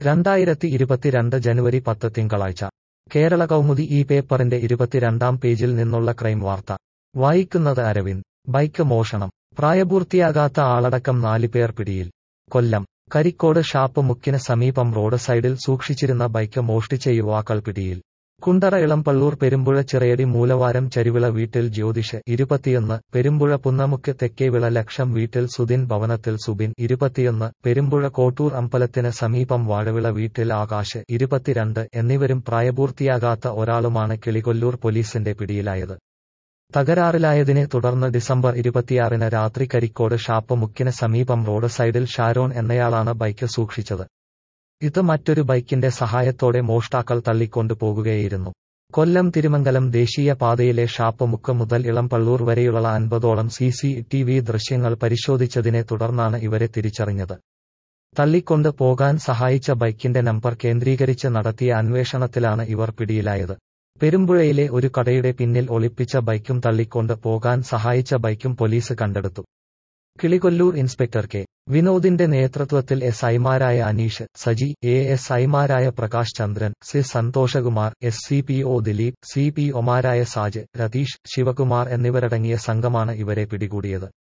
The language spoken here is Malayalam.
രണ്ടായിരത്തി ഇരുപത്തിരണ്ട് ജനുവരി പത്ത് തിങ്കളാഴ്ച കേരള കൗമുദി ഈ പേപ്പറിന്റെ ഇരുപത്തിരണ്ടാം പേജിൽ നിന്നുള്ള ക്രൈം വാർത്ത വായിക്കുന്നത് അരവിന്ദ് ബൈക്ക് മോഷണം പ്രായപൂർത്തിയാകാത്ത ആളടക്കം നാല് പേർ പിടിയിൽ കൊല്ലം കരിക്കോട് ഷാപ്പ് മുക്കിന് സമീപം റോഡ് സൈഡിൽ സൂക്ഷിച്ചിരുന്ന ബൈക്ക് മോഷ്ടിച്ച യുവാക്കൾ പിടിയിൽ കുണ്ടറ ഇളംപള്ളൂർ പെരുമ്പുഴ ചിറയടി മൂലവാരം ചരിവിള വീട്ടിൽ ജ്യോതിഷ് ഇരുപത്തിയൊന്ന് പെരുമ്പുഴ പുന്നമുക്ക് തെക്കേവിള ലക്ഷം വീട്ടിൽ സുദിൻ ഭവനത്തിൽ സുബിൻ ഇരുപത്തിയൊന്ന് പെരുമ്പുഴ കോട്ടൂർ അമ്പലത്തിന് സമീപം വാഴവിള വീട്ടിൽ ആകാശ് ഇരുപത്തിരണ്ട് എന്നിവരും പ്രായപൂർത്തിയാകാത്ത ഒരാളുമാണ് കിളികൊല്ലൂർ പോലീസിന്റെ പിടിയിലായത് തകരാറിലായതിനെ തുടർന്ന് ഡിസംബർ ഇരുപത്തിയാറിന് രാത്രി കരിക്കോട് ഷാപ്പ് മുക്കിന് സമീപം റോഡ് സൈഡിൽ ഷാരോൺ എന്നയാളാണ് ബൈക്ക് സൂക്ഷിച്ചത് ഇത് മറ്റൊരു ബൈക്കിന്റെ സഹായത്തോടെ മോഷ്ടാക്കൾ തള്ളിക്കൊണ്ടു പോകുകയായിരുന്നു കൊല്ലം തിരുമംഗലം ദേശീയ പാതയിലെ ഷാപ്പ് മുക്ക് മുതൽ ഇളംപള്ളൂർ വരെയുള്ള അൻപതോളം സി സി ടി വി ദൃശ്യങ്ങൾ പരിശോധിച്ചതിനെ തുടർന്നാണ് ഇവരെ തിരിച്ചറിഞ്ഞത് തള്ളിക്കൊണ്ട് പോകാൻ സഹായിച്ച ബൈക്കിന്റെ നമ്പർ കേന്ദ്രീകരിച്ച് നടത്തിയ അന്വേഷണത്തിലാണ് ഇവർ പിടിയിലായത് പെരുമ്പുഴയിലെ ഒരു കടയുടെ പിന്നിൽ ഒളിപ്പിച്ച ബൈക്കും തള്ളിക്കൊണ്ട് പോകാൻ സഹായിച്ച ബൈക്കും പോലീസ് കണ്ടെടുത്തു കിളികൊല്ലൂർ ഇൻസ്പെക്ടർ കെ വിനോദിന്റെ നേതൃത്വത്തിൽ എസ് ഐമാരായ അനീഷ് സജി എ എസ് ഐമാരായ Prakash Chandran C Santhoshkumar S C P O Dileep C P ഒമാരായ സാജ് രതീഷ് ശിവകുമാർ എന്നിവരടങ്ങിയ സംഘമാണ് ഇവരെ പിടികൂടിയത്